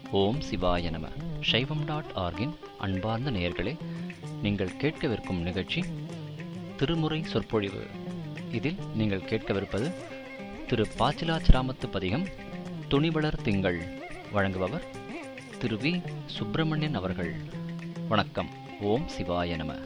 ஓம் சிவாய நம சைவம் டாட் ஆர்கின் அன்பார்ந்த நேயர்களே நீங்கள் கேட்கவிருக்கும் நிகழ்ச்சி திருமுறை சொற்பொழிவு இதில் நீங்கள் கேட்கவிருப்பது திரு பாச்சிலாச்சிராமத்து பதிகம் துணிவளர் திங்கள் வழங்குபவர் திரு வி சுப்பிரமணியன் அவர்கள் வணக்கம் ஓம் சிவாய நம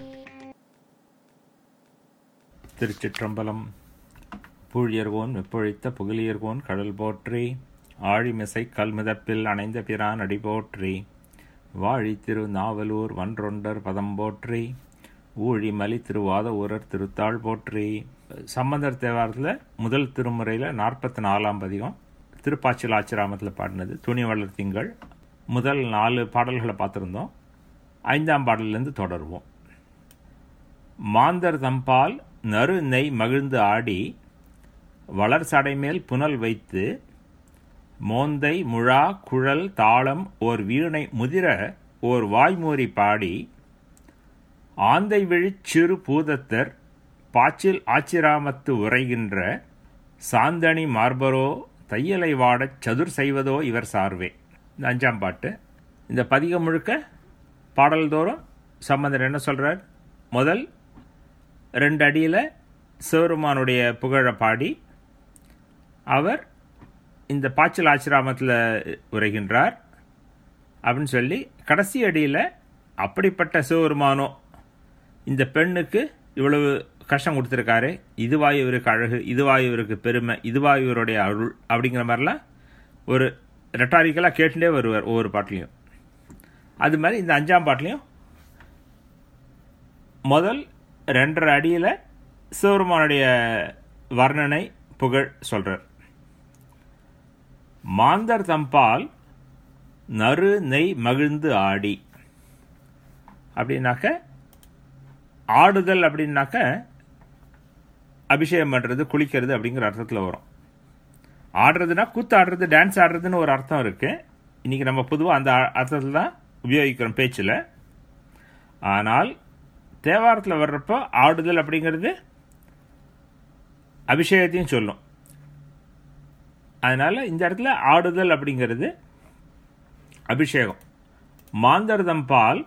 திருச்சிற்றம்பலம் பூழியர்கோன் வெப்பொழித்த புகழியர்கோன் கடல் போற்றி ஆழிமிசை கல்மிதப்பில் அணைந்த பிரான் அடி போற்றி வாழி திரு நாவலூர் வன்றொண்டர் பதம் போற்றி ஊழி மலி திருவாத ஊரர் திருத்தாள் போற்றி சம்பந்தர் தேவாரத்தில் முதல் திருமுறையில் நாற்பத்தி நாலாம் பதிகம் திருப்பாச்சில் ஆச்சிராமத்தில் பாடினது துணி வளர் திங்கள் முதல் நாலு பாடல்களை பார்த்துருந்தோம் ஐந்தாம் பாடல்லேருந்து தொடருவோம் மாந்தர் தம்பால் நறு நெய் மகிழ்ந்து ஆடி வளர் சடைமேல் புனல் வைத்து மோந்தை முழா குழல் தாளம் ஓர் வீணை முதிர ஓர் வாய்மூறி பாடி ஆந்தை விழிச் சிறு பூதத்தர் பாச்சில் ஆச்சிராமத்து உரைகின்ற சாந்தணி மார்பரோ தையலை வாடச் சதுர் செய்வதோ இவர் சார்வே இந்த அஞ்சாம் பாட்டு இந்த பதிகம் முழுக்க பாடல்தோறும் சம்பந்தர் என்ன சொல்றார் முதல் ரெண்டு அடியில் சிவருமானுடைய புகழை பாடி அவர் இந்த பாய்ச்சல் ஆசிராமத்தில் உரைகின்றார் அப்படின்னு சொல்லி கடைசி அடியில் அப்படிப்பட்ட சிவபெருமானோ இந்த பெண்ணுக்கு இவ்வளவு கஷ்டம் கொடுத்துருக்காரு இதுவா இவருக்கு அழகு இதுவா இவருக்கு பெருமை இதுவா இவருடைய அருள் அப்படிங்கிற மாதிரிலாம் ஒரு ரெட்டாரிக்கலாக கேட்டுட்டே வருவார் ஒவ்வொரு பாட்டிலையும் அது மாதிரி இந்த அஞ்சாம் பாட்டிலையும் முதல் ரெண்டரை அடியில் சிவருமானுடைய வர்ணனை புகழ் சொல்றார் மாந்தர் தம்பால் நறு நெய் மகிழ்ந்து ஆடி அப்படின்னாக்க ஆடுதல் அப்படின்னாக்க அபிஷேகம் பண்ணுறது குளிக்கிறது அப்படிங்கிற அர்த்தத்தில் வரும் ஆடுறதுனா கூத்து ஆடுறது டான்ஸ் ஆடுறதுன்னு ஒரு அர்த்தம் இருக்கு இன்னைக்கு நம்ம பொதுவாக அந்த அர்த்தத்தில் தான் உபயோகிக்கிறோம் பேச்சில் ஆனால் தேவாரத்தில் வர்றப்போ ஆடுதல் அப்படிங்கிறது அபிஷேகத்தையும் சொல்லும் அதனால இந்த இடத்துல ஆடுதல் அப்படிங்கிறது அபிஷேகம் மாந்தர்தம் பால்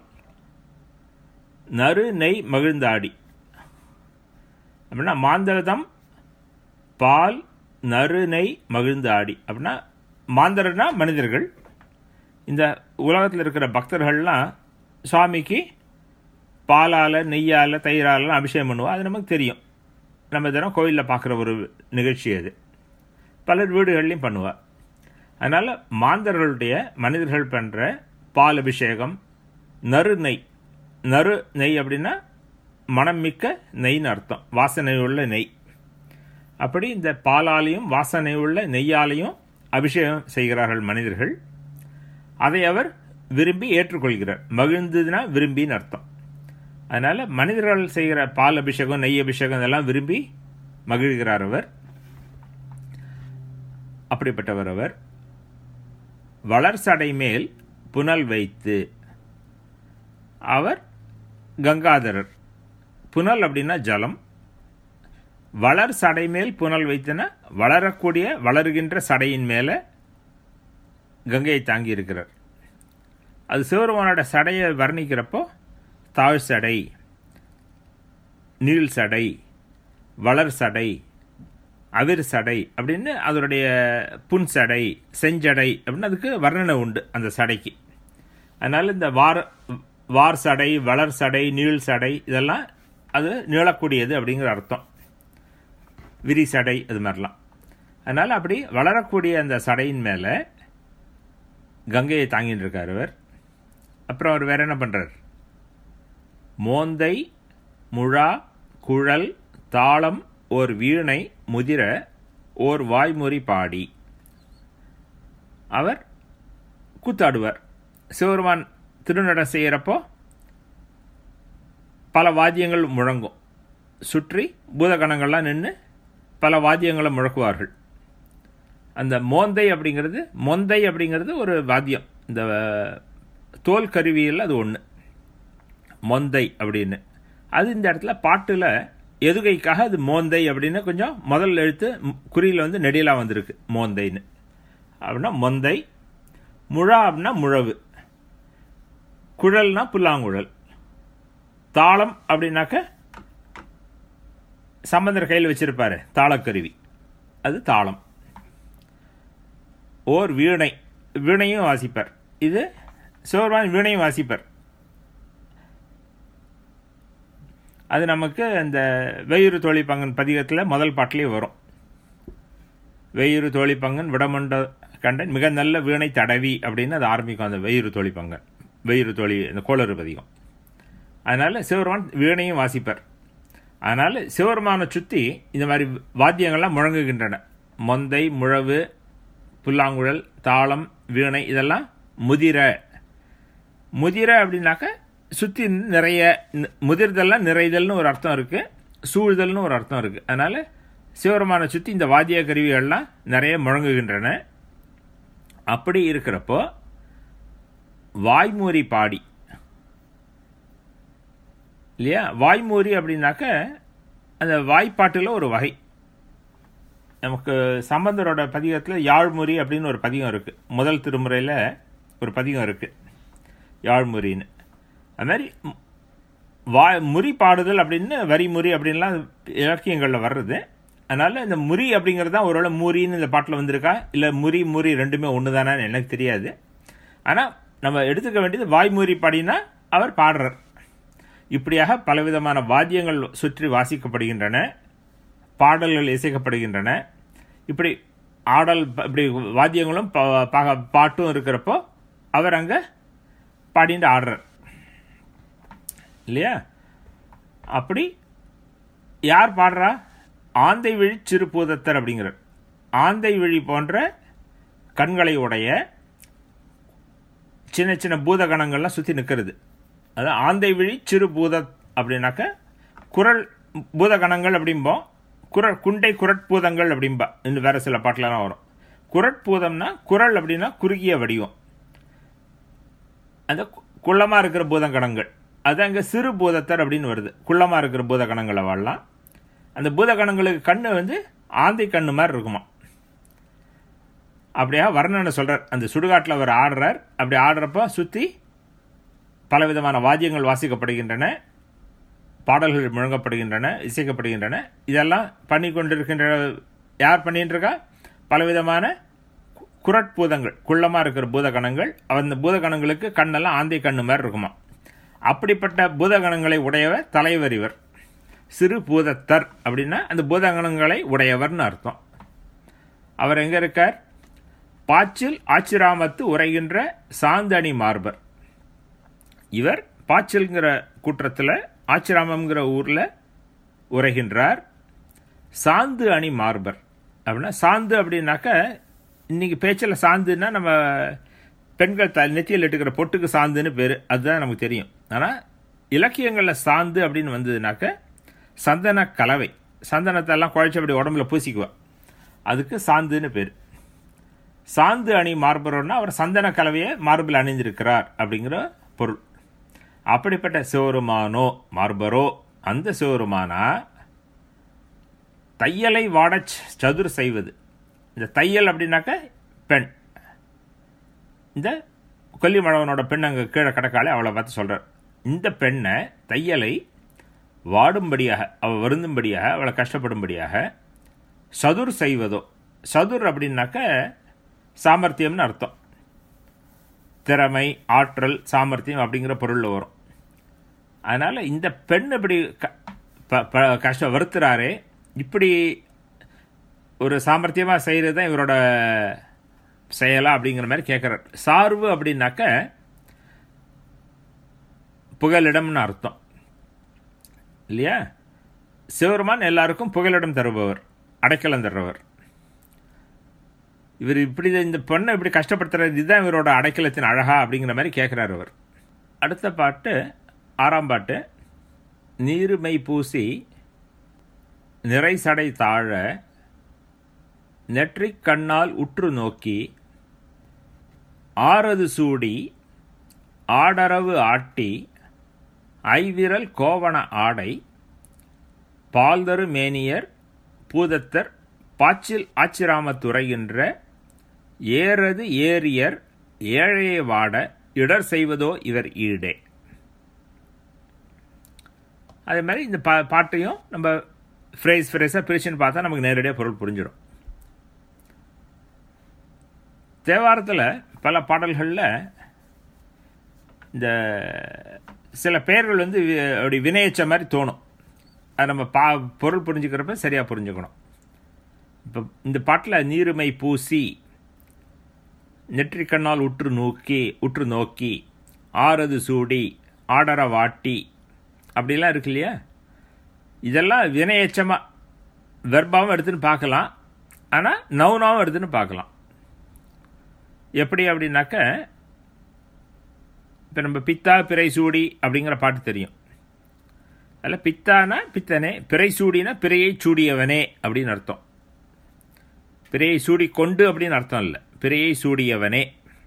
நறு நெய் மகிழ்ந்தாடி அப்படின்னா மாந்தரதம் பால் நறு நெய் மகிழ்ந்தாடி அப்படின்னா மாந்தர்னா மனிதர்கள் இந்த உலகத்தில் இருக்கிற பக்தர்கள்லாம் சுவாமிக்கு பாலால் நெய்யால் தயிராலலாம் அபிஷேகம் பண்ணுவோம் அது நமக்கு தெரியும் நம்ம தினம் கோயிலில் பார்க்குற ஒரு நிகழ்ச்சி அது பலர் வீடுகள்லையும் பண்ணுவார் அதனால் மாந்தர்களுடைய மனிதர்கள் பண்ணுற பால் அபிஷேகம் நறு நெய் நறு நெய் அப்படின்னா மனம் மிக்க நெய்னு அர்த்தம் வாசனை உள்ள நெய் அப்படி இந்த பாலாலையும் வாசனை உள்ள நெய்யாலையும் அபிஷேகம் செய்கிறார்கள் மனிதர்கள் அதை அவர் விரும்பி ஏற்றுக்கொள்கிறார் மகிழ்ந்ததுன்னா விரும்பின்னு அர்த்தம் அதனால மனிதர்கள் செய்கிற பால் அபிஷேகம் நெய் அபிஷேகம் இதெல்லாம் விரும்பி மகிழ்கிறார் அவர் அப்படிப்பட்டவர் அவர் வளர் சடை மேல் புனல் வைத்து அவர் கங்காதரர் புனல் அப்படின்னா ஜலம் வளர் சடை மேல் புனல் வைத்துனா வளரக்கூடிய வளருகின்ற சடையின் மேலே கங்கையை தாங்கி இருக்கிறார் அது சிவருமானோட சடையை வர்ணிக்கிறப்போ தாழ் சடை நீள் சடை வளர் சடை அவிர் சடை அப்படின்னு அதனுடைய புன் சடை செஞ்சடை அப்படின்னு அதுக்கு வர்ணனை உண்டு அந்த சடைக்கு அதனால இந்த வார் வார் சடை வளர் சடை நீள் சடை இதெல்லாம் அது நீளக்கூடியது அப்படிங்கிற அர்த்தம் விரி சடை அது மாதிரிலாம் அதனால் அப்படி வளரக்கூடிய அந்த சடையின் மேலே கங்கையை தாங்கிட்டு இருக்கார் அவர் அப்புறம் அவர் வேற என்ன பண்ணுறார் மோந்தை முழா குழல் தாளம் ஓர் வீணை முதிர ஓர் வாய்மொழி பாடி அவர் கூத்தாடுவார் சிவருமான் திருநடம் செய்கிறப்போ பல வாத்தியங்கள் முழங்கும் சுற்றி பூதகணங்கள்லாம் நின்று பல வாத்தியங்களை முழக்குவார்கள் அந்த மோந்தை அப்படிங்கிறது மொந்தை அப்படிங்கிறது ஒரு வாத்தியம் இந்த தோல் கருவியில் அது ஒன்று மொந்தை அப்படின்னு அது இந்த இடத்துல பாட்டில் எதுகைக்காக அது மோந்தை அப்படின்னு கொஞ்சம் முதல் எழுத்து குறியில் வந்து நெடிலாக வந்திருக்கு மோந்தைன்னு அப்படின்னா மொந்தை முழா அப்படின்னா முழவு குழல்னா புல்லாங்குழல் தாளம் அப்படின்னாக்க சம்பந்தர் கையில் வச்சிருப்பாரு தாளக்கருவி அது தாளம் ஓர் வீணை வீணையும் வாசிப்பார் இது சிவபெருமான் வீணையும் வாசிப்பார் அது நமக்கு அந்த வெயிறு தோழி பங்கன் பதிகத்தில் முதல் பாட்டிலே வரும் வெயிறு தோழி பங்கன் விடமண்ட கண்டன் மிக நல்ல வீணை தடவி அப்படின்னு அது ஆரம்பிக்கும் அந்த வெயிறு தோழி பங்கன் வெயிறு தோழி இந்த கோளறு பதிகம் அதனால சிவபெருமான் வீணையும் வாசிப்பார் அதனால சிவபெருமானை சுற்றி இந்த மாதிரி வாத்தியங்கள்லாம் முழங்குகின்றன மொந்தை முழவு புல்லாங்குழல் தாளம் வீணை இதெல்லாம் முதிர முதிர அப்படின்னாக்க சுற்றி நிறைய ந- முதிர்தல்லாம் நிறைதல்னு ஒரு அர்த்தம் இருக்கு சூழ்தல்னு ஒரு அர்த்தம் இருக்கு அதனால சிவபெருமானை சுற்றி இந்த வாத்திய கருவிகள்லாம் நிறைய முழங்குகின்றன அப்படி இருக்கிறப்போ வாய்மூறி பாடி இல்லையா வாய்மூறி அப்படின்னாக்க அந்த வாய்ப்பாட்டில் ஒரு வகை நமக்கு சம்பந்தரோட பதிகத்தில் யாழ்முறி அப்படின்னு ஒரு பதிகம் இருக்கு முதல் திருமுறையில் ஒரு பதிகம் இருக்கு யாழ்முறின்னு அது மாதிரி ம், வா முறி பாடுதல் அப்படின்னு வரி முறி அப்படின்லாம் இலக்கியங்களில் வர்றது அதனால இந்த முறி அப்படிங்கிறது தான் ஒருவேளை மூரின்னு இந்த பாட்டில் வந்திருக்கா இல்லை முறி முறி ரெண்டுமே ஒன்று தானேன்னு எனக்கு தெரியாது ஆனால் நம்ம எடுத்துக்க வேண்டியது வாய்மூறி பாடினா அவர் பாடுறார் இப்படியாக பலவிதமான வாத்தியங்கள் சுற்றி வாசிக்கப்படுகின்றன பாடல்கள் இசைக்கப்படுகின்றன இப்படி ஆடல் ப- இப்படி வாத்தியங்களும் ப- ப- பாட்டும் இருக்கிறப்போ அவர் அங்கே பாடிட்டு ஆடுறார் இல்லையா அப்படி யார் பாடுறா ஆந்தை விழி சிறுபூதத்தர் அப்படிங்கிறார் ஆந்தை விழி போன்ற கண்களை உடைய சின்ன சின்ன பூதகணங்கள்லாம் சுற்றி நிற்கிறது அதான் ஆந்தை விழி சிறு பூத அப்படின்னாக்க குரல் பூதகணங்கள் அப்படிம்போம் குரல் குண்டை குரட்பூதங்கள் அப்படிம்பா இன்னும் வேற சில பாட்டிலலாம் வரும் குரட்பூதம்னா குரல் அப்படின்னா குறுகிய வடிவம் அந்த கு- குள்ளமா இருக்கிற பூதகணங்கள் அது அங்கே சிறு பூதத்தர் அப்படின்னு வருது குள்ளமா இருக்கிற பூதகணங்களை வாழலாம் அந்த பூதகணங்களுக்கு கண்ணு வந்து ஆந்தை கண்ணு மாதிரி இருக்குமா அப்படியா வர்ணனை சொல்றார் அந்த சுடுகாட்டில் அவர் ஆடுறார் அப்படி ஆடுறப்ப சுற்றி பலவிதமான வாத்தியங்கள் வாசிக்கப்படுகின்றன பாடல்கள் முழங்கப்படுகின்றன இசைக்கப்படுகின்றன இதெல்லாம் பண்ணி கொண்டிருக்கின்ற யார் பண்ணிட்டு இருக்கா பலவிதமான கு- குரட்பூதங்கள் குள்ளமாக இருக்கிற பூதகணங்கள் அந்த பூதகணங்களுக்கு கண்ணெல்லாம் ஆந்தை கண்ணு மாதிரி இருக்குமா அப்படிப்பட்ட பூதகணங்களை உடையவர் தலைவர் இவர் சிறு பூதத்தர் அப்படின்னா அந்த பூதகணங்களை உடையவர்னு அர்த்தம் அவர் எங்க இருக்கார் பாச்சில் ஆச்சிராமத்து உரைகின்ற சாந்தணி மார்பர் இவர் பாச்சில்ங்கிற கூற்றத்தில் ஆச்சிராமம்ங்கிற ஊரில் உரைகின்றார் சாந்து அணி மார்பர் அப்படின்னா சாந்து அப்படின்னாக்க இன்னைக்கு பேச்சில் சாந்துன்னா நம்ம பெண்கள் த நெத்தியில் இட்டுக்கிற பொட்டுக்கு சாந்துன்னு பேர் அதுதான் நமக்கு தெரியும் ஆனால் இலக்கியங்களில் சாந்து அப்படின்னு வந்ததுனாக்க சந்தன கலவை சந்தனத்தை எல்லாம் குழைச்சி அப்படி உடம்புல பூசிக்குவா அதுக்கு சாந்துன்னு பேர் சாந்து அணி மார்பரோன்னா அவர் சந்தன கலவையை மார்பில் அணிந்திருக்கிறார் அப்படிங்கிற பொருள் அப்படிப்பட்ட சிவருமானோ மார்பரோ அந்த சிவருமானா தையலை வாடச் சதுர் செய்வது இந்த தையல் அப்படின்னாக்க பெண் இந்த கொல்லிமழவனோட பெண் அங்கே கீழே கிடக்காளே அவளை பார்த்து சொல்றார் இந்த பெண்ணை தையலை வாடும்படியாக அவள் வருந்தும்படியாக அவளை கஷ்டப்படும்படியாக சதுர் செய்வதோ சதுர் அப்படின்னாக்க சாமர்த்தியம்னு அர்த்தம் திறமை ஆற்றல் சாமர்த்தியம் அப்படிங்கிற பொருளில் வரும் அதனால் இந்த பெண் இப்படி க- ப- ப- கஷ்டம் வருத்துறாரே இப்படி ஒரு சாமர்த்தியமாக செய்கிறது தான் இவரோட செயலா அப்படிங்கிற மாதிரி கேட்குறார் சார்பு அப்படின்னாக்க புகலிடம்னு அர்த்தம் இல்லையா சிவருமான் எல்லாருக்கும் புகலிடம் தருபவர் அடைக்கலம் தருபவர் இவர் இப்படி இந்த பொண்ணை இப்படி கஷ்டப்படுத்துறது இதுதான் இவரோட அடைக்கலத்தின் அழகா அப்படிங்கிற மாதிரி கேட்குறாரு அவர் அடுத்த பாட்டு ஆறாம் பாட்டு நீருமை பூசி நிறை சடை தாழ நெற்றிக் கண்ணால் உற்று நோக்கி ஆறது சூடி ஆடரவு ஆட்டி ஐவிரல் கோவண ஆடை பால்தரு மேனியர் பூதத்தர் பாச்சில் ஆச்சிராமத்துறைகின்ற ஏறது ஏரியர் ஏழையை வாட இடர் செய்வதோ இவர் ஈடே அதே மாதிரி இந்த பா பாட்டையும் நம்ம ஃப்ரேஸ் ஃப்ரேஸாக பிரிச்சுன்னு பார்த்தா நமக்கு நேரடியாக பொருள் புரிஞ்சிடும் தேவாரத்தில் பல பாடல்களில் இந்த சில பெயர்கள் வந்து வி- அப்படி வினையச்ச மாதிரி தோணும் அது நம்ம பா பொருள் புரிஞ்சுக்கிறப்ப சரியாக புரிஞ்சுக்கணும் இப்போ இந்த பாட்டில் நீருமை பூசி நெற்றிக் கண்ணால் உற்று நோக்கி உற்று நோக்கி ஆறது சூடி ஆடர வாட்டி அப்படிலாம் இருக்கு இல்லையா இதெல்லாம் வினையச்சமாக வெர்பாவும் எடுத்துன்னு பார்க்கலாம் ஆனால் நவுனாவும் எடுத்துன்னு பார்க்கலாம் எப்படி அப்படின்னாக்க இப்போ நம்ம பித்தா பிறை சூடி அப்படிங்கிற பாட்டு தெரியும் அதில் பித்தானா பித்தனே பிறை சூடினா பிறையை சூடியவனே அப்படின்னு அர்த்தம் பிறையை சூடி கொண்டு அப்படின்னு அர்த்தம் இல்லை பிறையை சூடியவனே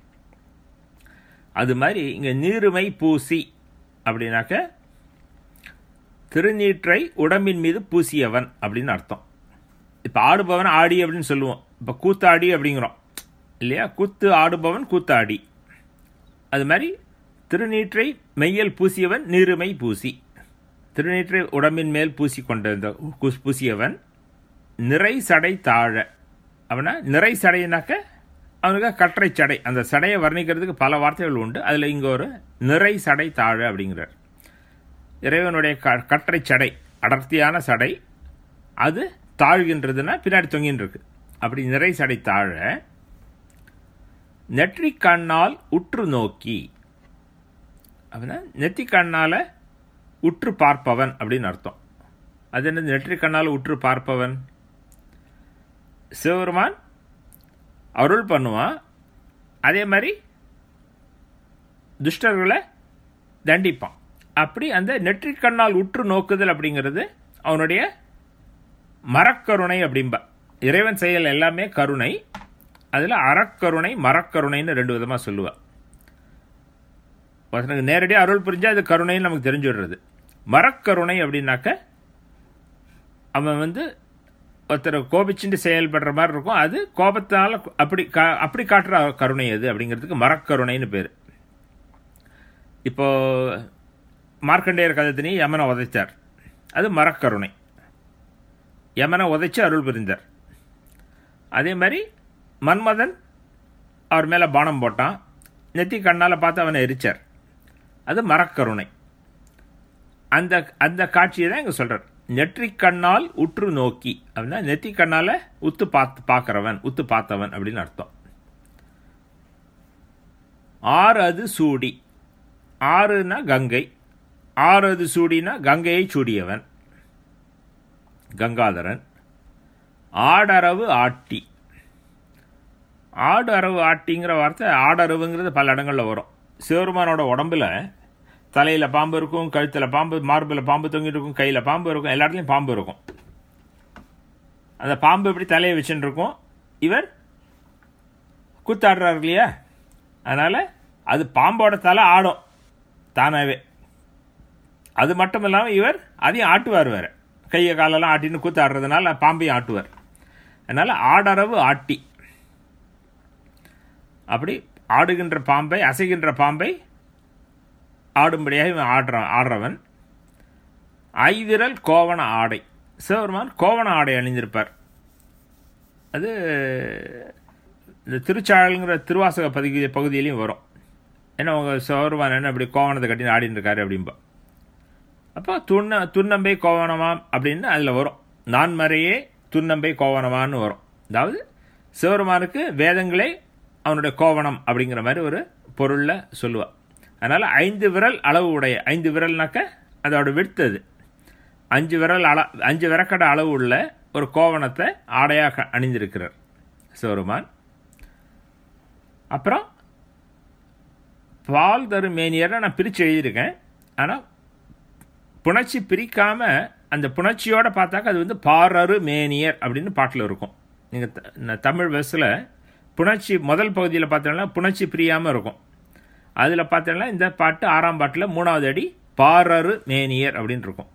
அது மாதிரி இங்கே நீருமை பூசி அப்படின்னாக்க திருநீற்றை உடம்பின் மீது பூசியவன் அப்படின்னு அர்த்தம் இப்போ ஆடுபவன் ஆடி அப்படின்னு சொல்லுவோம் இப்போ கூத்தாடி அப்படிங்கிறோம் இல்லையா கூத்து ஆடுபவன் கூத்தாடி அது மாதிரி திருநீற்றை மெய்யல் பூசியவன் நீருமை பூசி திருநீற்றை உடம்பின் மேல் பூசி கொண்ட இந்த கு- பூசியவன் நிறை சடை தாழ அவனா நிறை சடைனாக்க அவனுக்கு கற்றை சடை அந்த சடையை வர்ணிக்கிறதுக்கு பல வார்த்தைகள் உண்டு அதில் இங்கே ஒரு நிறை சடை தாழ அப்படிங்கிறார் இறைவனுடைய க கற்றை சடை அடர்த்தியான சடை அது தாழ்கின்றதுன்னா பின்னாடி தொங்கின்னு இருக்கு அப்படி நிறை சடை தாழ நெற்றிக் கண்ணால் உற்று நோக்கி அப்படின்னா நெற்றி கண்ணால் உற்று பார்ப்பவன் அப்படின்னு அர்த்தம் அது என்ன நெற்றி கண்ணால் உற்று பார்ப்பவன் சிவபெருமான் அருள் பண்ணுவான் அதே மாதிரி துஷ்டர்களை தண்டிப்பான் அப்படி அந்த நெற்றிக் கண்ணால் உற்று நோக்குதல் அப்படிங்கிறது அவனுடைய மரக்கருணை அப்படிம்பா இறைவன் செயல் எல்லாமே கருணை அதில் அறக்கருணை மரக்கருணைன்னு ரெண்டு விதமாக சொல்லுவா ஒருத்தனுக்கு நேரடியாக அருள் புரிஞ்சா அது கருணைன்னு நமக்கு தெரிஞ்சுடுறது மரக்கருணை அப்படின்னாக்க அவன் வந்து ஒருத்தர் கோபிச்சுட்டு செயல்படுற மாதிரி இருக்கும் அது கோபத்தால் அப்படி கா அப்படி காட்டுற கருணை அது அப்படிங்கிறதுக்கு மரக்கருணைன்னு பேர் இப்போ மார்க்கண்டேயர் கதத்தினி யமனை உதைத்தார் அது மரக்கருணை யமனை உதைச்சு அருள் புரிந்தார் அதே மாதிரி மன்மதன் அவர் மேலே பானம் போட்டான் நெத்தி கண்ணால் பார்த்து அவனை எரிச்சார் அது மரக்கருணை அந்த அந்த காட்சியை தான் இங்கே சொல்கிறார் நெற்றிக் கண்ணால் உற்று நோக்கி அப்படின்னா நெத்தி கண்ணால் உத்து பார்த்து பார்க்குறவன் உத்து பார்த்தவன் அப்படின்னு அர்த்தம் ஆறு அது சூடி ஆறுனா கங்கை ஆறு அது சூடினா கங்கையை சூடியவன் கங்காதரன் ஆடரவு ஆட்டி ஆடு அரவு ஆட்டிங்கிற வார்த்தை ஆடரவுங்கிறது பல இடங்களில் வரும் சிவருமானோட உடம்புல தலையில் பாம்பு இருக்கும் கழுத்தில் பாம்பு மார்பில் பாம்பு தொங்கிட்டு இருக்கும் கையில் பாம்பு இருக்கும் எல்லா இடத்துலையும் பாம்பு இருக்கும் அந்த பாம்பு எப்படி தலையை வச்சுட்டு இருக்கும் இவர் கூத்தாடுறாரு இல்லையா அதனால் அது பாம்போட தலை ஆடும் தானாகவே அது மட்டும் இல்லாமல் இவர் அதையும் ஆட்டுவார் வேற கையை காலெல்லாம் ஆட்டின்னு கூத்தாடுறதுனால பாம்பையும் ஆட்டுவார் அதனால் ஆடரவு ஆட்டி அப்படி ஆடுகின்ற பாம்பை அசைகின்ற பாம்பை ஆடும்படியாக இவன் ஆடுறான் ஆடுறவன் ஐவிரல் கோவண ஆடை சிவபெருமான் கோவண ஆடை அணிந்திருப்பார் அது இந்த திருச்சாழல்ங்கிற திருவாசக பகுதி பகுதியிலையும் வரும் ஏன்னா உங்கள் சிவபெருமான் என்ன அப்படி கோவணத்தை கட்டி ஆடின்னு இருக்காரு அப்படிம்பா அப்போ துண்ண துன்னம்பை கோவணமாம் அப்படின்னு அதில் வரும் நான்மறையே துன்னம்பை கோவணமான்னு வரும் அதாவது சிவபெருமானுக்கு வேதங்களே அவனுடைய கோவணம் அப்படிங்கிற மாதிரி ஒரு பொருளில் சொல்லுவாள் அதனால் ஐந்து விரல் அளவு உடைய ஐந்து விரல்னாக்க அதோட விடுத்தது அஞ்சு விரல் அள அஞ்சு விரக்கடை அளவு உள்ள ஒரு கோவணத்தை ஆடையாக அணிந்திருக்கிறார் சிவருமான் அப்புறம் பால் தரும் மேனியரை நான் பிரித்து எழுதியிருக்கேன் ஆனால் புணர்ச்சி பிரிக்காமல் அந்த புணர்ச்சியோட பார்த்தாக்க அது வந்து பாரரு மேனியர் அப்படின்னு பாட்டில் இருக்கும் நீங்கள் தமிழ் வயசில் புணர்ச்சி முதல் பகுதியில் பார்த்தோம்னா புணர்ச்சி பிரியாமல் இருக்கும் அதில் பார்த்தோம்னா இந்த பாட்டு ஆறாம் பாட்டில் மூணாவது அடி பாரரு மேனியர் அப்படின்னு இருக்கும்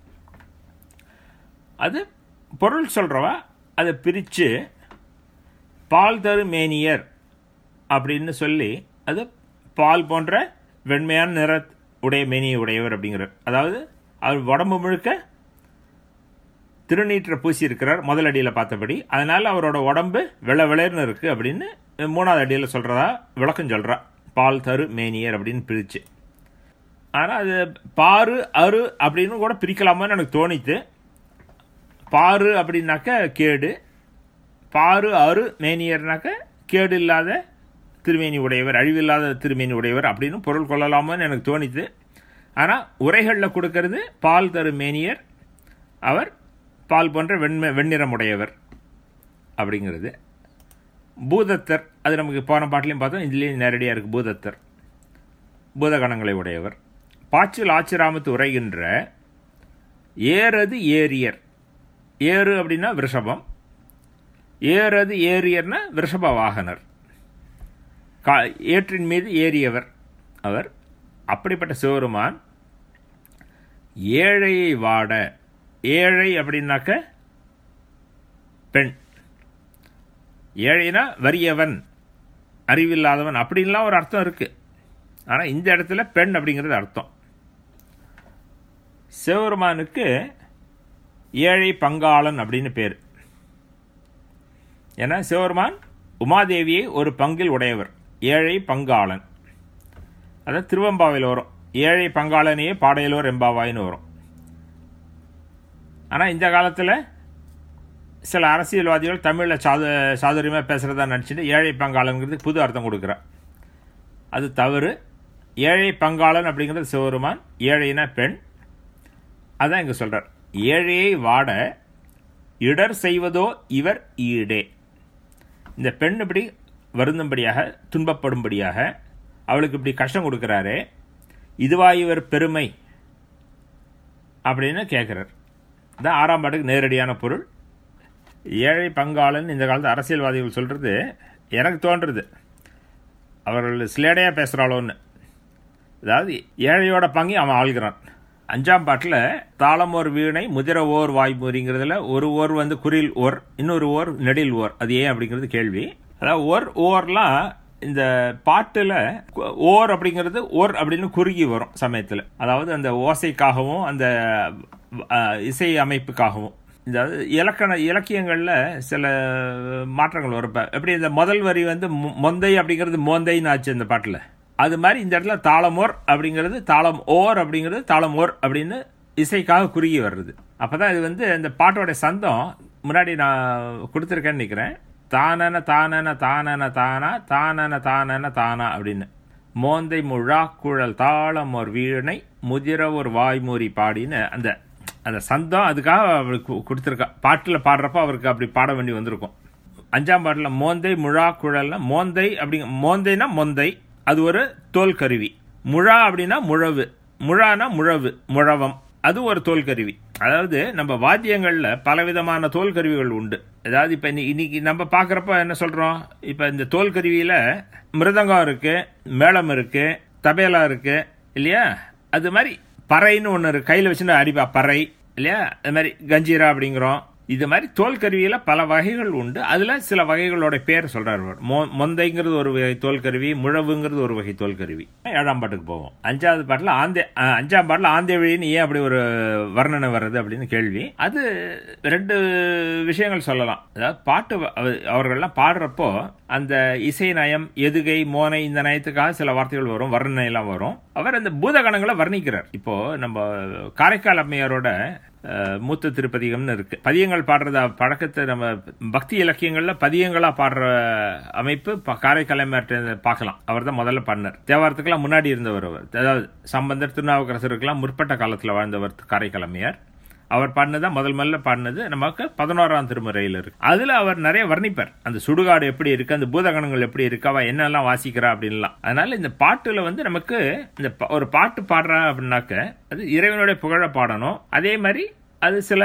அது பொருள் சொல்கிறவா அதை பிரித்து பால் தரு மேனியர் அப்படின்னு சொல்லி அது பால் போன்ற வெண்மையான நிற உடைய மேனியை உடையவர் அப்படிங்கிறார் அதாவது அவர் உடம்பு முழுக்க திருநீற்ற பூசி இருக்கிறார் முதல் அடியில் பார்த்தபடி அதனால அவரோட உடம்பு வெள்ளை வெளர்னு இருக்கு அப்படின்னு மூணாவது அடியில் சொல்றதா விளக்கம் சொல்றா பால் தரு மேனியர் அப்படின்னு பிரிச்சு ஆனால் அது பாரு அரு அப்படின்னு கூட பிரிக்கலாமான்னு எனக்கு தோணித்து பாரு அப்படின்னாக்க கேடு பாரு அரு மேனியர்னாக்க கேடு இல்லாத திருமேனி உடையவர் அழிவில்லாத திருமேனி உடையவர் அப்படின்னு பொருள் கொள்ளலாமான்னு எனக்கு தோணித்து ஆனால் உரைகளில் கொடுக்கறது பால் தரு மேனியர் அவர் பால் போன்ற வெண்மை வெண்ணிறம் உடையவர் அப்படிங்கிறது பூதத்தர் அது நமக்கு போன பாட்டிலையும் பார்த்தோம் இதுலேயும் நேரடியாக இருக்குது பூதத்தர் பூதகணங்களை உடையவர் பாச்சில் ஆச்சிராமத்து உரைகின்ற ஏறது ஏரியர் ஏறு அப்படின்னா விஷபம் ஏறது ஏரியர்னா விஷப வாகனர் கா ஏற்றின் மீது ஏறியவர் அவர் அப்படிப்பட்ட சிவருமான் ஏழையை வாட ஏழை அப்படின்னாக்க பெண் ஏழைனா வறியவன் அறிவில்லாதவன் அப்படின்லாம் ஒரு அர்த்தம் இருக்கு ஆனால் இந்த இடத்துல பெண் அப்படிங்கிறது அர்த்தம் சிவபெருமானுக்கு ஏழை பங்காளன் அப்படின்னு பேர் ஏன்னா சிவபெருமான் உமாதேவியை ஒரு பங்கில் உடையவர் ஏழை பங்காளன் அதான் திருவம்பாவையில் வரும் ஏழை பங்காளனையே பாடையலோர் எம்பாவாயின்னு வரும் ஆனால் இந்த காலத்தில் சில அரசியல்வாதிகள் தமிழில் சாது சாதுரியமாக பேசுகிறதா நினச்சிட்டு ஏழை பங்காளங்கிறது புது அர்த்தம் கொடுக்குறா அது தவறு ஏழை பங்காளன் அப்படிங்கிறது சிவருமான் ஏழைனா பெண் அதான் இங்கே சொல்கிறார் ஏழையை வாட இடர் செய்வதோ இவர் ஈடே இந்த பெண் இப்படி வருந்தும்படியாக துன்பப்படும்படியாக அவளுக்கு இப்படி கஷ்டம் கொடுக்குறாரே இதுவா இவர் பெருமை அப்படின்னு கேட்குறார் தான் ஆறாம் பாட்டுக்கு நேரடியான பொருள் ஏழை பங்காளன் இந்த காலத்து அரசியல்வாதிகள் சொல்கிறது எனக்கு தோன்றுறது அவர்கள் சிலேடையாக பேசுகிறாளோன்னு அதாவது ஏழையோட பங்கி அவன் ஆள்கிறான் அஞ்சாம் பாட்டில் தாளம் ஓர் வீணை முதிர ஓர் வாய்மூறிங்கிறதுல ஒரு ஓர் வந்து குறில் ஓர் இன்னொரு ஓர் நெடில் ஓர் அது ஏன் அப்படிங்கிறது கேள்வி அதாவது ஓர் ஓர்லாம் இந்த பாட்டில் ஓர் அப்படிங்கிறது ஓர் அப்படின்னு குறுகி வரும் சமயத்தில் அதாவது அந்த ஓசைக்காகவும் அந்த இசை அமைப்புக்காகவும் இந்த இலக்கண இலக்கியங்களில் சில மாற்றங்கள் வரும் இப்போ எப்படி இந்த முதல் வரி வந்து மொந்தை அப்படிங்கிறது மோந்தைன்னு ஆச்சு இந்த பாட்டில் அது மாதிரி இந்த இடத்துல தாளமோர் அப்படிங்கிறது தாளம் ஓர் அப்படிங்கிறது தாளம் ஓர் அப்படின்னு இசைக்காக குறுகி வர்றது அப்போதான் இது வந்து இந்த பாட்டோட சந்தம் முன்னாடி நான் கொடுத்துருக்கேன்னு நினைக்கிறேன் தானன தானன தானன தானா தானன தானன தானா அப்படின்னு மோந்தை முழா குழல் தாளம் ஒரு வீணை முதிர ஒரு வாய்மூறி பாடின்னு அந்த அந்த சந்தம் அதுக்காக அவருக்கு கொடுத்துருக்கா பாட்டில் பாடுறப்ப அவருக்கு அப்படி பாட வேண்டி வந்திருக்கும் அஞ்சாம் பாட்டில் மோந்தை முழா குழல்னா மோந்தை அப்படிங்க மோந்தைனா மொந்தை அது ஒரு தோல் கருவி முழா அப்படின்னா முழவு முழானா முழவு முழவம் அது ஒரு தோல் கருவி அதாவது நம்ம வாத்தியங்களில் பலவிதமான தோல் கருவிகள் உண்டு அதாவது இப்போ இன்னைக்கு நம்ம பார்க்குறப்ப என்ன சொல்கிறோம் இப்போ இந்த தோல் கருவியில் மிருதங்கம் இருக்கு மேளம் இருக்கு தபேலா இருக்கு இல்லையா அது மாதிரி பறைன்னு ஒன்று இருக்கு கையில் வச்சுன்னு அடிப்பா பறை இல்லையா அது மாதிரி கஞ்சீரா அப்படிங்கிறோம் இது மாதிரி தோல் கருவியில் பல வகைகள் உண்டு அதில் சில வகைகளோட பேர் சொல்கிறார் மொ மொந்தைங்கிறது ஒரு வகை தோல் கருவி முழவுங்கிறது ஒரு வகை தோல் கருவி ஏழாம் பாட்டுக்கு போவோம் அஞ்சாவது பாட்டில் ஆந்தே அஞ்சாம் பாட்டில் ஆந்தேவழின்னு ஏன் அப்படி ஒரு வர்ணனை வர்றது அப்படின்னு கேள்வி அது ரெண்டு விஷயங்கள் சொல்லலாம் அதாவது பாட்டு அவர்கள்லாம் பாடுறப்போ அந்த இசை நயம் எதுகை மோனை இந்த நயத்துக்காக சில வார்த்தைகள் வரும் வர்ணனை எல்லாம் வரும் அவர் அந்த பூதகணங்களை வர்ணிக்கிறார் இப்போ நம்ம காரைக்கால் அம்மையாரோட மூத்த திருப்பதிகம்னு இருக்கு பதியங்கள் பாடுறத பழக்கத்தை நம்ம பக்தி இலக்கியங்கள்ல பதியங்களா பாடுற அமைப்பு காரைக்கால் அம்மையார்ட்ட பார்க்கலாம் அவர் தான் முதல்ல பண்ணார் தேவாரத்துக்கெல்லாம் முன்னாடி இருந்தவர் அவர் அதாவது சம்பந்தர் திருநாவுக்கரசருக்கெல்லாம் முற்பட்ட காலத்தில் வாழ்ந்தவர் காரைக்கால் அம்மையார் அவர் பாடினதான் முதல் முதல்ல பாடினது நமக்கு பதினோராம் திருமுறையில் இருக்கு அதுல அவர் நிறைய வர்ணிப்பார் அந்த சுடுகாடு எப்படி இருக்கு அந்த பூதகணங்கள் எப்படி இருக்கு அவ என்னெல்லாம் வாசிக்கிறா அப்படின்லாம் அதனால இந்த பாட்டுல வந்து நமக்கு இந்த ஒரு பாட்டு பாடுறா அப்படின்னாக்க அது இறைவனுடைய புகழ பாடணும் அதே மாதிரி அது சில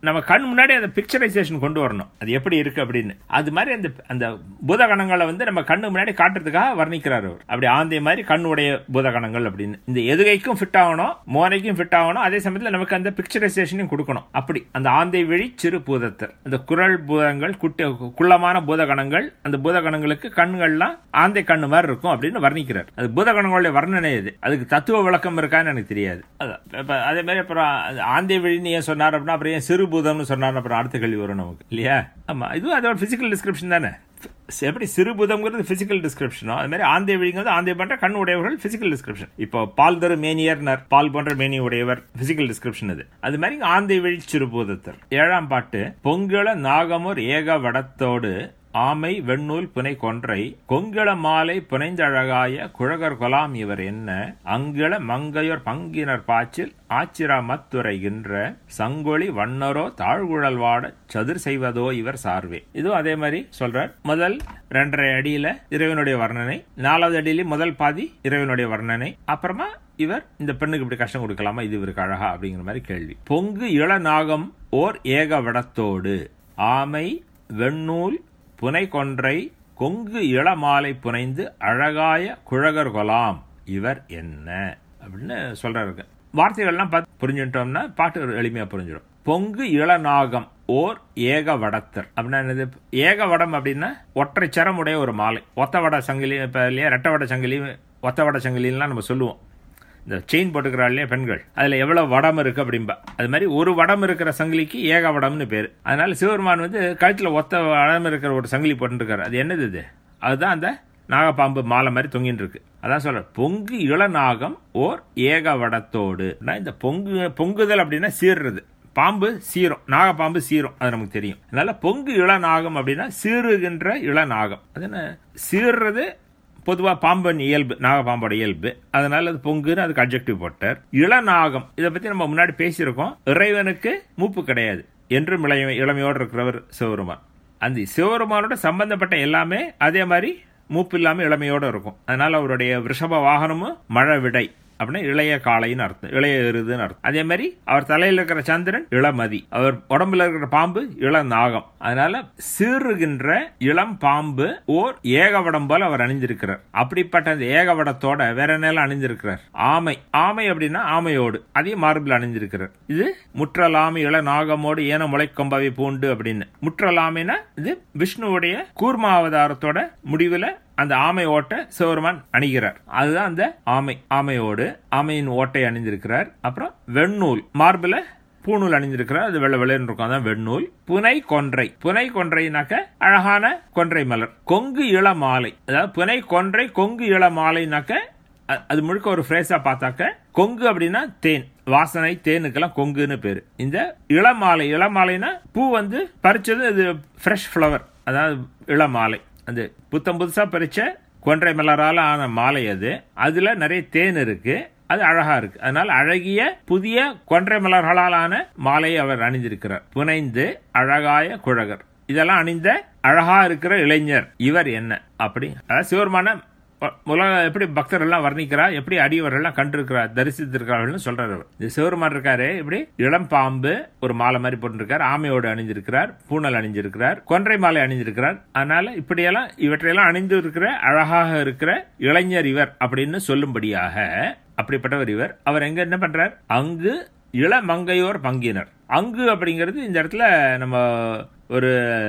நம்ம கண் முன்னாடி அந்த பிக்சரைசேஷன் கொண்டு வரணும் அது எப்படி இருக்கு அப்படின்னு அது மாதிரி அந்த அந்த பூதகணங்களை வந்து நம்ம கண்ணு முன்னாடி காட்டுறதுக்காக வர்ணிக்கிறார் அவர் அப்படி ஆந்தை மாதிரி கண்ணுடைய பூதகணங்கள் அப்படின்னு இந்த எதுகைக்கும் ஃபிட் ஆகணும் மோனைக்கும் ஃபிட் ஆகணும் அதே சமயத்தில் நமக்கு அந்த பிக்சரைசேஷனையும் கொடுக்கணும் அப்படி அந்த ஆந்தை விழி சிறு பூதத்தர் அந்த குரல் பூதங்கள் குட்டி குள்ளமான பூதகணங்கள் அந்த பூதகணங்களுக்கு கண்கள்லாம் ஆந்தை கண்ணு மாதிரி இருக்கும் அப்படின்னு வர்ணிக்கிறார் அது பூதகணங்களுடைய வர்ணனை இது அதுக்கு தத்துவ விளக்கம் இருக்கான்னு எனக்கு தெரியாது அதான். இப்ப அதே மாதிரி அப்புறம் அது ஆந்தை விழின்னு ஏன் சொன்னார் அப்படின்னா அப்புறம் ஏன் சிறு பூதம்னு சொன்னார் அப்புறம் அடுத்த கேள்வி வரும் நமக்கு இல்லையா ஆமா இதுவும் அதோட பிசிக்கல் டிஸ்கிரிப்ஷன் தானே எப்படி சிறுபூதம்ங்கிறது பிசிக்கல் டிஸ்கிரிப்ஷனோ அது மாதிரி ஆந்தை விழிங்கிறது ஆந்தை பண்ற கண் உடையவர்கள் பிசிக்கல் டிஸ்கிரிப்ஷன் இப்போ பால் தரு மேனியர்னர் பால் போன்ற மேனி உடையவர் பிசிக்கல் டிஸ்கிரிப்ஷன் அது அது மாதிரி இங்க ஆந்தை விழி சிறுபூதத்தர் ஏழாம் பாட்டு பொங்கல நாகமுர் ஏக வடத்தோடு ஆமை வெண்ணூல் புனை கொன்றை கொங்கிள மாலை புனைந்தழகாய குழகர் கொலாம் இவர் என்ன அங்கிள மங்கையோர் பங்கினர் பாச்சில் ஆச்சிரா மத்துரைகின்ற சங்கொளி வண்ணரோ தாழ்குழல் வாட சதுர் செய்வதோ இவர் சார்வே இதுவும் அதே மாதிரி சொல்றார் முதல் ரெண்டரை அடியில இறைவனுடைய வர்ணனை நாலாவது அடியில முதல் பாதி இறைவனுடைய வர்ணனை அப்புறமா இவர் இந்த பெண்ணுக்கு இப்படி கஷ்டம் கொடுக்கலாமா இது இவருக்கு அழகா அப்படிங்கிற மாதிரி கேள்வி பொங்கு இளநாகம் ஓர் ஏக வடத்தோடு ஆமை வெண்ணூல் புனை கொன்றை கொங்கு இளமாலை புனைந்து அழகாய குழகர் கொலாம் இவர் என்ன அப்படின்னு சொல்றாரு வார்த்தைகள்லாம் பார்த்து புரிஞ்சுட்டோம்னா பாட்டு எளிமையா புரிஞ்சிடும் பொங்கு இளநாகம் ஓர் ஏக வடத்தர் அப்படின்னா என்னது ஏக வடம் அப்படின்னா ஒற்றை சரமுடைய ஒரு மாலை ஒத்த வட சங்கிலி இப்போ இல்லையா ரெட்ட வட சங்கிலி ஒத்த வட சங்கிலின்லாம் நம்ம சொல்லுவோம் இந்த செயின் போட்டுக்கிறாள் இல்லையா பெண்கள் அதுல எவ்வளவு வடம் இருக்கு அப்படிம்பா அது மாதிரி ஒரு வடம் இருக்கிற சங்கிலிக்கு ஏக வடம்னு பேரு அதனால சிவபெருமான் வந்து கழுத்துல ஒத்த வடம் இருக்கிற ஒரு சங்கிலி போட்டுருக்காரு அது என்னது இது அதுதான் அந்த நாகப்பாம்பு மாலை மாதிரி தொங்கிட்டு இருக்கு அதான் சொல்ற பொங்கு இளநாகம் ஓர் ஏக வடத்தோடு இந்த பொங்கு பொங்குதல் அப்படின்னா சீர்றது பாம்பு சீரும் நாகப்பாம்பு சீரும் அது நமக்கு தெரியும் அதனால பொங்கு இளநாகம் அப்படின்னா சீருகின்ற இளநாகம் அது என்ன சீர்றது பொதுவா பாம்பன் இயல்பு நாகப்பாம்போட இயல்பு அதனால அது பொங்குன்னு அதுக்கு அப்ஜெக்டிவ் போட்டார் இளநாகம் இதை பத்தி நம்ம முன்னாடி பேசியிருக்கோம் இறைவனுக்கு மூப்பு கிடையாது என்றும் இளைய இளமையோடு இருக்கிறவர் சிவபெருமான் அந்த சிவபெருமானோட சம்பந்தப்பட்ட எல்லாமே அதே மாதிரி மூப்பு இல்லாம இளமையோட இருக்கும் அதனால அவருடைய ரிஷப வாகனமும் மழை விடை அப்படின்னா இளைய காளைன்னு அர்த்தம் இளைய எருதுன்னு அர்த்தம் அதே மாதிரி அவர் தலையில் இருக்கிற சந்திரன் இளமதி அவர் உடம்புல இருக்கிற பாம்பு இள நாகம் அதனால சீறுகின்ற இளம் பாம்பு ஓர் ஏகவடம் போல அவர் அணிந்திருக்கிறார் அப்படிப்பட்ட அந்த ஏகவடத்தோட வேற நேரம் அணிந்திருக்கிறார் ஆமை ஆமை அப்படின்னா ஆமையோடு அதையும் மார்பில் அணிந்திருக்கிறார் இது முற்றலாமை இள நாகமோடு ஏன முளைக்கொம்பவை பூண்டு அப்படின்னு முற்றலாமைனா இது விஷ்ணுவுடைய கூர்மா அவதாரத்தோட முடிவுல அந்த ஆமை ஓட்டை சிவருமான் அணிகிறார் அதுதான் அந்த ஆமை ஆமையோடு ஆமையின் ஓட்டை அணிந்திருக்கிறார் அப்புறம் வெண்ணூல் மார்பில் பூநூல் அணிந்திருக்கிறார் அது வெள்ளை வெள்ளைன்னு இருக்கும் அதான் வெண்ணூல் புனை கொன்றை புனை கொன்றைனாக்க அழகான கொன்றை மலர் கொங்கு இள மாலை அதாவது புனை கொன்றை கொங்கு இள மாலைனாக்க அது முழுக்க ஒரு ஃப்ரேஸா பார்த்தாக்க கொங்கு அப்படின்னா தேன் வாசனை தேனுக்கெல்லாம் கொங்குன்னு பேரு இந்த இளமாலை இளமாலைனா பூ வந்து பறிச்சது இது ஃப்ரெஷ் ஃப்ளவர் அதாவது இளமாலை அந்த புத்தம் புதுசா பறிச்ச கொன்றை மலரால ஆன மாலை அது அதுல நிறைய தேன் இருக்கு அது அழகா இருக்கு அதனால அழகிய புதிய கொன்றை மலர்களால் ஆன மாலையை அவர் அணிந்திருக்கிறார் புனைந்து அழகாய குழகர் இதெல்லாம் அணிந்த அழகா இருக்கிற இளைஞர் இவர் என்ன அப்படி அதாவது சிவருமான உலக எப்படி பக்தர் எல்லாம் வர்ணிக்கிறா எப்படி அடியவர்கள் எல்லாம் கண்டிருக்கிறார் தரிசித்திருக்கிறார்கள் சொல்றாரு இந்த சிவருமான் இருக்காரு இப்படி இளம் பாம்பு ஒரு மாலை மாதிரி போட்டிருக்கார் ஆமையோடு அணிந்திருக்கிறார் பூனல் அணிஞ்சிருக்கிறார் கொன்றை மாலை அணிந்திருக்கிறார் அதனால இப்படியெல்லாம் இவற்றையெல்லாம் அணிந்து இருக்கிற அழகாக இருக்கிற இளைஞர் இவர் அப்படின்னு சொல்லும்படியாக அப்படிப்பட்டவர் இவர் அவர் எங்க என்ன பண்றார் அங்கு இளமங்கையோர் பங்கினர் அங்கு அப்படிங்கிறது இந்த இடத்துல நம்ம ஒரு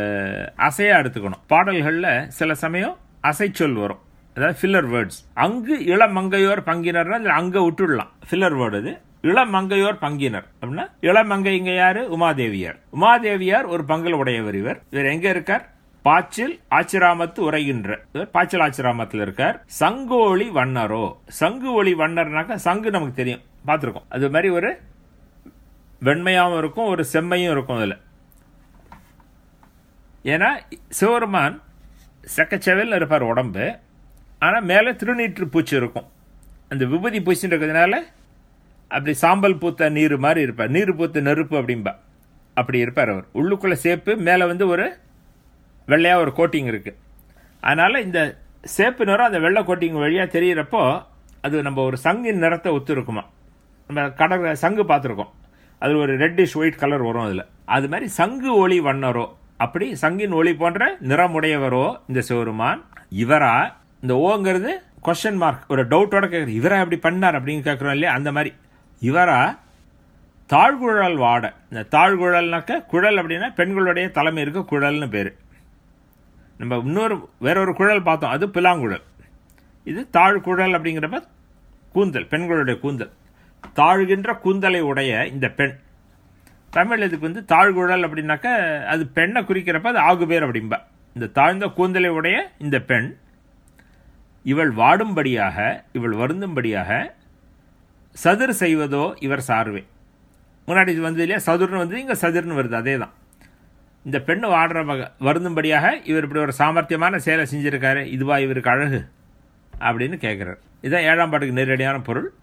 அசையா எடுத்துக்கணும் பாடல்கள்ல சில சமயம் அசைச்சொல் வரும் அதாவது ஃபில்லர் வேர்ட்ஸ் அங்கு இளமங்கையோர் பங்கினர் அங்க விட்டுடலாம் ஃபில்லர் வேர்டு அது இளமங்கையோர் பங்கினர் அப்படின்னா இளமங்கை இங்க யாரு உமாதேவியார் உமாதேவியார் ஒரு பங்கல் உடையவர் இவர் இவர் எங்க இருக்கார் பாச்சில் ஆச்சிராமத்து உரைகின்ற இவர் பாச்சில் ஆச்சிராமத்தில் இருக்கார் சங்கோழி வண்ணரோ சங்கு ஒளி வண்ணர்னாக்க சங்கு நமக்கு தெரியும் பார்த்துருக்கோம் அது மாதிரி ஒரு வெண்மையாவும் இருக்கும் ஒரு செம்மையும் இருக்கும் அதுல ஏன்னா சிவருமான் செக்கச்செவல் இருப்பார் உடம்பு ஆனால் மேலே திருநீற்று பூச்சி இருக்கும் அந்த விபூதி பூச்சின்னு இருக்கிறதுனால அப்படி சாம்பல் பூத்த நீர் மாதிரி இருப்பார் நீர் பூத்த நெருப்பு அப்படிம்பா அப்படி இருப்பார் அவர் உள்ளுக்குள்ள சேப்பு மேலே வந்து ஒரு வெள்ளையாக ஒரு கோட்டிங் இருக்கு அதனால இந்த சேப்பு நிறம் அந்த வெள்ளை கோட்டிங் வழியாக தெரிகிறப்போ அது நம்ம ஒரு சங்கின் நிறத்தை ஒத்து இருக்குமா நம்ம கடல் சங்கு பார்த்துருக்கோம் அது ஒரு ரெட்டிஷ் ஒயிட் கலர் வரும் அதில் அது மாதிரி சங்கு ஒளி வண்ணரோ அப்படி சங்கின் ஒளி போன்ற நிறமுடையவரோ இந்த சிவருமான் இவரா இந்த ஓங்கிறது கொஸ்டின் மார்க் ஒரு டவுட்டோட கேட்குற இவரா எப்படி பண்ணார் அப்படின்னு கேட்குறோம் இல்லையா அந்த மாதிரி இவரா தாழ்குழல் வாட இந்த தாழ்குழல்னாக்க குழல் அப்படின்னா பெண்களுடைய தலைமை இருக்க குழல்னு பேர் நம்ம இன்னொரு வேற ஒரு குழல் பார்த்தோம் அது பிலாங்குழல் இது தாழ்குழல் அப்படிங்கிறப்ப கூந்தல் பெண்களுடைய கூந்தல் தாழ்கின்ற கூந்தலை உடைய இந்த பெண் தமிழ் இதுக்கு வந்து தாழ்குழல் அப்படின்னாக்க அது பெண்ணை குறிக்கிறப்ப அது ஆகுபேர் அப்படிம்பா இந்த தாழ்ந்த கூந்தலை உடைய இந்த பெண் இவள் வாடும்படியாக இவள் வருந்தும்படியாக சதுர் செய்வதோ இவர் சார்வே முன்னாடி இது வந்து இல்லையா சதுர்னு வந்து இங்கே சதுர்னு வருது அதே தான் இந்த பெண்ணு வாடுற வக வருந்தும்படியாக இவர் இப்படி ஒரு சாமர்த்தியமான செயலை செஞ்சிருக்காரு இதுவா இவருக்கு அழகு அப்படின்னு கேட்குறார் இதுதான் ஏழாம் பாட்டுக்கு நேரடியான பொருள்